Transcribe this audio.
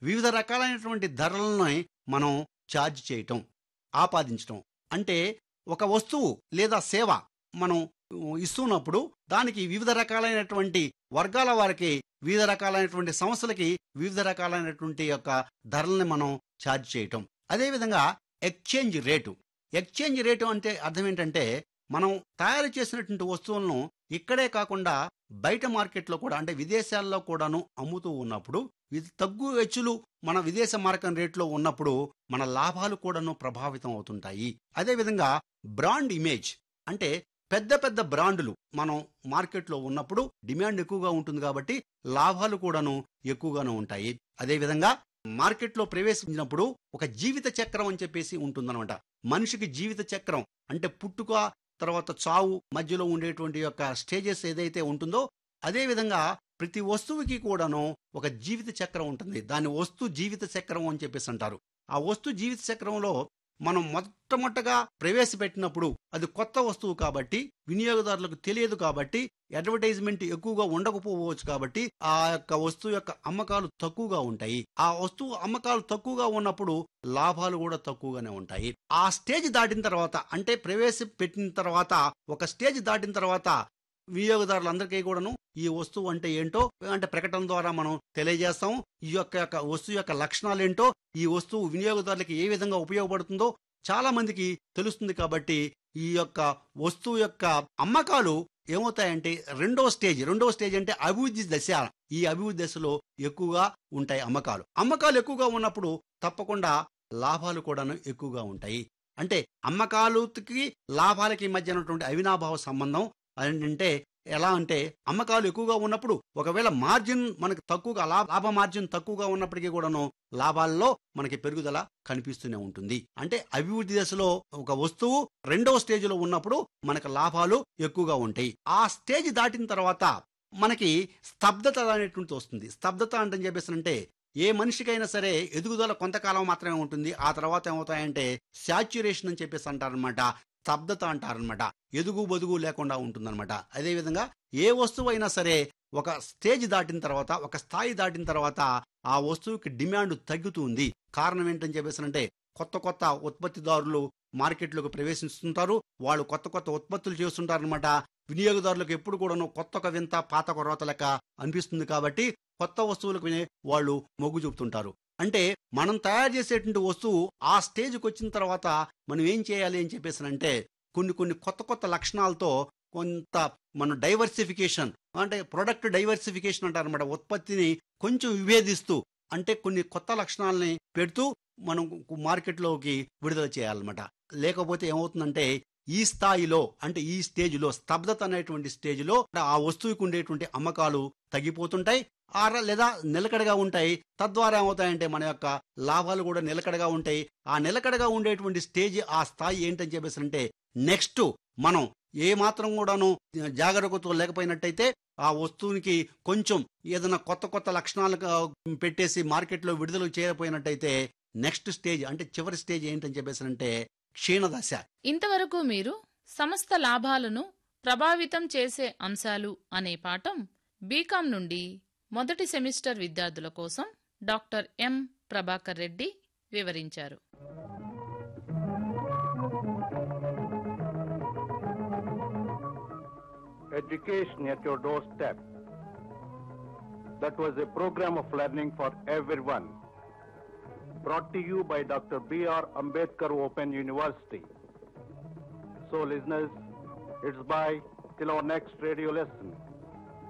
వివిధ రకాలైనటువంటి ధరలని మనం ఛార్జ్ చేయటం ఆపాదించటం అంటే ఒక వస్తువు లేదా సేవ మనం ఇస్తున్నప్పుడు దానికి వివిధ రకాలైనటువంటి వర్గాల వారికి వివిధ రకాలైనటువంటి సంస్థలకి వివిధ రకాలైనటువంటి యొక్క ధరల్ని మనం ఛార్జ్ చేయటం అదేవిధంగా ఎక్స్చేంజ్ రేటు ఎక్స్చేంజ్ రేటు అంటే అర్థం ఏంటంటే మనం తయారు చేసినటువంటి వస్తువులను ఇక్కడే కాకుండా బయట మార్కెట్లో కూడా అంటే విదేశాల్లో కూడాను అమ్ముతూ ఉన్నప్పుడు ఇది తగ్గు హెచ్చులు మన విదేశ మార్కెట్ రేట్లో ఉన్నప్పుడు మన లాభాలు కూడాను ప్రభావితం అవుతుంటాయి అదేవిధంగా బ్రాండ్ ఇమేజ్ అంటే పెద్ద పెద్ద బ్రాండులు మనం మార్కెట్లో ఉన్నప్పుడు డిమాండ్ ఎక్కువగా ఉంటుంది కాబట్టి లాభాలు కూడాను ఎక్కువగానే ఉంటాయి అదేవిధంగా మార్కెట్లో ప్రవేశించినప్పుడు ఒక జీవిత చక్రం అని చెప్పేసి ఉంటుందన్నమాట మనిషికి జీవిత చక్రం అంటే పుట్టుక తర్వాత చావు మధ్యలో ఉండేటువంటి యొక్క స్టేజెస్ ఏదైతే ఉంటుందో అదే విధంగా ప్రతి వస్తువుకి కూడాను ఒక జీవిత చక్రం ఉంటుంది దాన్ని వస్తు జీవిత చక్రం అని చెప్పేసి అంటారు ఆ వస్తు జీవిత చక్రంలో మనం మొట్టమొదటగా ప్రవేశపెట్టినప్పుడు అది కొత్త వస్తువు కాబట్టి వినియోగదారులకు తెలియదు కాబట్టి అడ్వర్టైజ్మెంట్ ఎక్కువగా ఉండకపోవచ్చు కాబట్టి ఆ యొక్క వస్తువు యొక్క అమ్మకాలు తక్కువగా ఉంటాయి ఆ వస్తువు అమ్మకాలు తక్కువగా ఉన్నప్పుడు లాభాలు కూడా తక్కువగానే ఉంటాయి ఆ స్టేజ్ దాటిన తర్వాత అంటే ప్రవేశపెట్టిన తర్వాత ఒక స్టేజ్ దాటిన తర్వాత వినియోగదారులందరికీ కూడాను ఈ వస్తువు అంటే ఏంటో అంటే ప్రకటన ద్వారా మనం తెలియజేస్తాం ఈ యొక్క యొక్క వస్తువు యొక్క లక్షణాలు ఏంటో ఈ వస్తువు వినియోగదారులకి ఏ విధంగా ఉపయోగపడుతుందో చాలా మందికి తెలుస్తుంది కాబట్టి ఈ యొక్క వస్తువు యొక్క అమ్మకాలు ఏమవుతాయంటే రెండో స్టేజ్ రెండో స్టేజ్ అంటే అభివృద్ధి దశ ఈ అభివృద్ధి దశలో ఎక్కువగా ఉంటాయి అమ్మకాలు అమ్మకాలు ఎక్కువగా ఉన్నప్పుడు తప్పకుండా లాభాలు కూడాను ఎక్కువగా ఉంటాయి అంటే అమ్మకాలకి లాభాలకి మధ్య ఉన్నటువంటి అవినాభావ సంబంధం అంటే ఎలా అంటే అమ్మకాలు ఎక్కువగా ఉన్నప్పుడు ఒకవేళ మార్జిన్ మనకి తక్కువగా లాభ లాభ మార్జిన్ తక్కువగా ఉన్నప్పటికీ కూడాను లాభాల్లో మనకి పెరుగుదల కనిపిస్తూనే ఉంటుంది అంటే అభివృద్ధి దశలో ఒక వస్తువు రెండవ స్టేజ్ లో ఉన్నప్పుడు మనకు లాభాలు ఎక్కువగా ఉంటాయి ఆ స్టేజ్ దాటిన తర్వాత మనకి స్తబ్దత అనేటువంటిది వస్తుంది స్తబ్దత అంటే చెప్పేసి అంటే ఏ మనిషికైనా సరే ఎదుగుదల కొంతకాలం మాత్రమే ఉంటుంది ఆ తర్వాత ఏమవుతాయంటే శాచ్యురేషన్ అని చెప్పేసి అంటారనమాట స్తబ్దత అంటారనమాట ఎదుగు బదుగు లేకుండా ఉంటుందన్నమాట అదేవిధంగా ఏ వస్తువు అయినా సరే ఒక స్టేజ్ దాటిన తర్వాత ఒక స్థాయి దాటిన తర్వాత ఆ వస్తువుకి డిమాండ్ తగ్గుతుంది కారణం ఏంటని చెప్పేసి అంటే కొత్త కొత్త ఉత్పత్తిదారులు మార్కెట్లోకి ప్రవేశిస్తుంటారు వాళ్ళు కొత్త కొత్త ఉత్పత్తులు చేస్తుంటారనమాట వినియోగదారులకు ఎప్పుడు కూడాను కొత్త ఒక వింత పాత ఒక రోత లెక్క అనిపిస్తుంది కాబట్టి కొత్త వస్తువులకు వాళ్ళు మొగ్గు చూపుతుంటారు అంటే మనం తయారు చేసేటువంటి వస్తువు ఆ స్టేజ్కి వచ్చిన తర్వాత మనం ఏం చేయాలి అని చెప్పేసి అంటే కొన్ని కొన్ని కొత్త కొత్త లక్షణాలతో కొంత మన డైవర్సిఫికేషన్ అంటే ప్రొడక్ట్ డైవర్సిఫికేషన్ అంటారనమాట ఉత్పత్తిని కొంచెం విభేదిస్తూ అంటే కొన్ని కొత్త లక్షణాలని పెడుతూ మనం మార్కెట్లోకి విడుదల చేయాలన్నమాట లేకపోతే ఏమవుతుందంటే ఈ స్థాయిలో అంటే ఈ స్టేజ్లో స్తబ్దత అనేటువంటి స్టేజ్లో ఆ వస్తువుకి ఉండేటువంటి అమ్మకాలు తగ్గిపోతుంటాయి ఆర లేదా నిలకడగా ఉంటాయి తద్వారా ఏమవుతాయంటే మన యొక్క లాభాలు కూడా నిలకడగా ఉంటాయి ఆ నిలకడగా ఉండేటువంటి స్టేజ్ ఆ స్థాయి ఏంటని చెప్పేసి అంటే నెక్స్ట్ మనం ఏ మాత్రం కూడాను జాగరూకత లేకపోయినట్టయితే ఆ వస్తువునికి కొంచెం ఏదైనా కొత్త కొత్త లక్షణాలు పెట్టేసి మార్కెట్లో విడుదల చేయకపోయినట్టయితే నెక్స్ట్ స్టేజ్ అంటే చివరి స్టేజ్ ఏంటని చెప్పేసి అంటే క్షీణదశ ఇంతవరకు మీరు సంస్థ లాభాలను ప్రభావితం చేసే అంశాలు అనే పాఠం బీకాం నుండి మొదటి సెమిస్టర్ విద్యార్థుల కోసం డాక్టర్ ఎం ప్రభాకర్ రెడ్డి వివరించారు Education at your doorstep. That was a program of learning for everyone. Brought to you by Dr. B.R. Ambedkar Open University. So, listeners, it's bye till our next radio lesson.